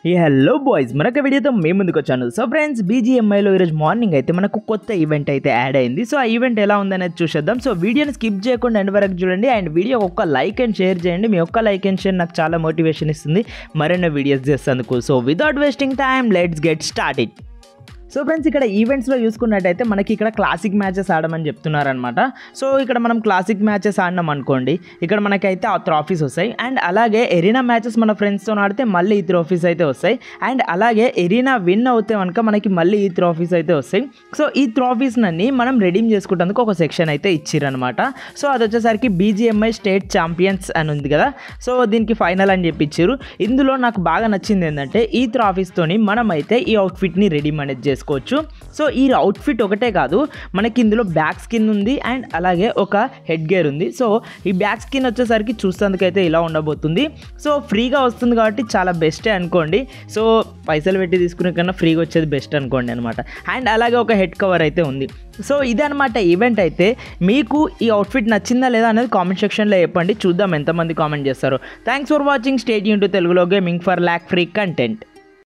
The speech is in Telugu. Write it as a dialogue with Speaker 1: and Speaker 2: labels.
Speaker 1: ఈ హలో బాయ్స్ మరొక వీడియోతో మేము ముందుకు వచ్చాను సో ఫ్రెండ్స్ బీజీఎంఐలో ఈరోజు మార్నింగ్ అయితే మనకు కొత్త ఈవెంట్ అయితే యాడ్ అయింది సో ఆ ఈవెంట్ ఎలా ఉందనేది చూసేద్దాం సో వీడియోని స్కిప్ చేయకుండా ఎండ్ వరకు చూడండి అండ్ వీడియో ఒక్క లైక్ అండ్ షేర్ చేయండి మీ ఒక్క లైక్ అండ్ షేర్ నాకు చాలా మోటివేషన్ ఇస్తుంది మరెన్నో వీడియోస్ చేసేందుకు so without wasting time let's get start it so friends ఇక్కడ ఈవెంట్స్లో చూసుకున్నట్టయితే మనకి ఇక్కడ క్లాసిక్ మ్యాచెస్ ఆడమని చెప్తున్నారనమాట సో ఇక్కడ మనం క్లాసిక్ మ్యాచెస్ ఆడినాం అనుకోండి ఇక్కడ మనకైతే ఆ ట్రాఫీస్ వస్తాయి అండ్ అలాగే ఎరీనా మ్యాచెస్ మన ఫ్రెండ్స్తో ఆడితే మళ్ళీ ఈ ట్రోఫీస్ అయితే వస్తాయి అండ్ అలాగే ఎరీనా విన్ అవుతే కనుక మనకి మళ్ళీ ఈ ట్రాఫీస్ అయితే వస్తాయి సో ఈ ట్రాఫీస్ అన్ని మనం రెడీమ్ చేసుకుంటేందుకు ఒక సెక్షన్ అయితే ఇచ్చిరనమాట సో అది వచ్చేసరికి బీజిఎంఐ స్టేట్ ఛాంపియన్స్ అని ఉంది కదా సో దీనికి ఫైనల్ అని చెప్పి ఇచ్చారు ఇందులో నాకు బాగా నచ్చింది ఏంటంటే ఈ ట్రాఫీస్తోని మనమైతే ఈ అవుట్ఫిట్ని రెడీ అనేది చేసుకోవచ్చు సో ఈ అవుట్ఫిట్ ఒకటే కాదు మనకి ఇందులో బ్యాక్ స్కిన్ ఉంది అండ్ అలాగే ఒక హెడ్ గేర్ ఉంది సో ఈ బ్యాక్ స్కిన్ వచ్చేసరికి చూసేందుకైతే ఇలా ఉండబోతుంది సో ఫ్రీగా వస్తుంది కాబట్టి చాలా బెస్టే అనుకోండి సో పైసలు పెట్టి తీసుకునే కన్నా ఫ్రీగా వచ్చేది బెస్ట్ అనుకోండి అనమాట అండ్ అలాగే ఒక హెడ్ కవర్ అయితే ఉంది సో ఇదనమాట ఈవెంట్ అయితే మీకు ఈ అవుట్ఫిట్ నచ్చిందా లేదా అనేది కామెంట్ సెక్షన్లో చెప్పండి చూద్దాం ఎంతమంది కామెంట్ చేస్తారు థ్యాంక్స్ ఫర్ వాచింగ్ స్టేట్ యూన్ టు తెలుగులో gaming for lag free content